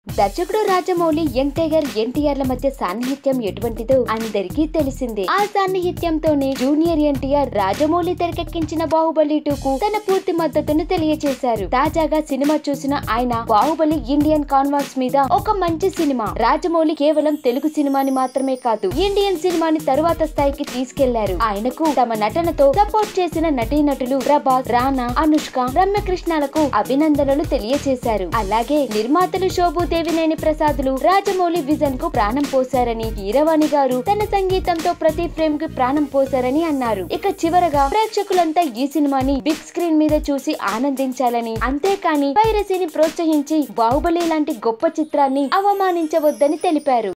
దర్శకుడు Rajamouli young tiger NTR ల మధ్య సాన్నిహిత్యం ఎటువంటిదో అందరికీ తెలిసిందే ఆ సాన్నిహిత్యంతోనే జూనియర్ ఎన్టీఆర్ రాజమౌళి తెరకెక్కించిన బాహుబలి టూకు తన పూర్తి మద్దతును తెలియజేశారు తాజాగా సినిమా చూసిన ఆయన బాహుబలి ఇండియన్ కాన్వాస్ మీద ఒక మంచి సినిమా రాజమౌళి కేవలం తెలుగు సినిమాని మాత్రమే కాదు ఇండియన్ సినిమాని తరువాత స్థాయికి తీసుకెళ్లారు ఆయనకు తమ నటనతో సపోర్ట్ చేసిన నటీనటులు ప్రభాస్ రానా అనుష్క రమ్యకృష్ణలకు అభినందనలు తెలియజేశారు అలాగే నిర్మాతలు శోభు దేవినేని ప్రసాదులు రాజమౌళి విజన్ కు ప్రాణం పోశారని కీరవాణి గారు తన సంగీతంతో ప్రతి ఫ్రేమ్ కి ప్రాణం పోశారని అన్నారు ఇక చివరగా ప్రేక్షకులంతా ఈ సినిమాని బిగ్ స్క్రీన్ మీద చూసి ఆనందించాలని అంతేకాని పైరసీని ప్రోత్సహించి బాహుబలి లాంటి గొప్ప చిత్రాన్ని అవమానించవద్దని తెలిపారు